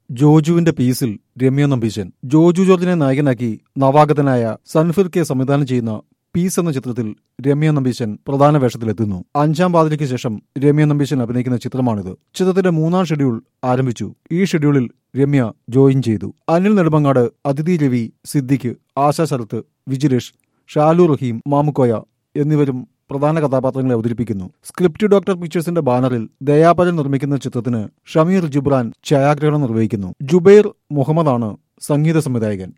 ജോജുവിന്റെ പീസിൽ രമ്യ നമ്പീശൻ ജോജു ജോർജിനെ നായകനാക്കി നവാഗതനായ സൺഫിർ കെ സംവിധാനം ചെയ്യുന്ന പീസ് എന്ന ചിത്രത്തിൽ രമ്യ നമ്പീശൻ പ്രധാന വേഷത്തിലെത്തുന്നു അഞ്ചാം പാതിരയ്ക്ക് ശേഷം രമ്യ നമ്പീശൻ അഭിനയിക്കുന്ന ചിത്രമാണിത് ചിത്രത്തിന്റെ മൂന്നാം ഷെഡ്യൂൾ ആരംഭിച്ചു ഈ ഷെഡ്യൂളിൽ രമ്യ ജോയിൻ ചെയ്തു അനിൽ നെടുമങ്ങാട് അതിഥി രവി സിദ്ദിഖ് ആശാ ശരത്ത് വിജിലേഷ് ഷാലു റഹീം മാമുക്കോയ എന്നിവരും പ്രധാന കഥാപാത്രങ്ങളെ അവതരിപ്പിക്കുന്നു സ്ക്രിപ്റ്റ് ഡോക്ടർ പിക്ചേഴ്സിന്റെ ബാനറിൽ ദയാപരൻ നിർമ്മിക്കുന്ന ചിത്രത്തിന് ഷമീർ ജിബ്രാൻ ഛായാഗ്രഹണം നിർവഹിക്കുന്നു ജുബൈർ മുഹമ്മദാണ് സംഗീത സംവിധായകൻ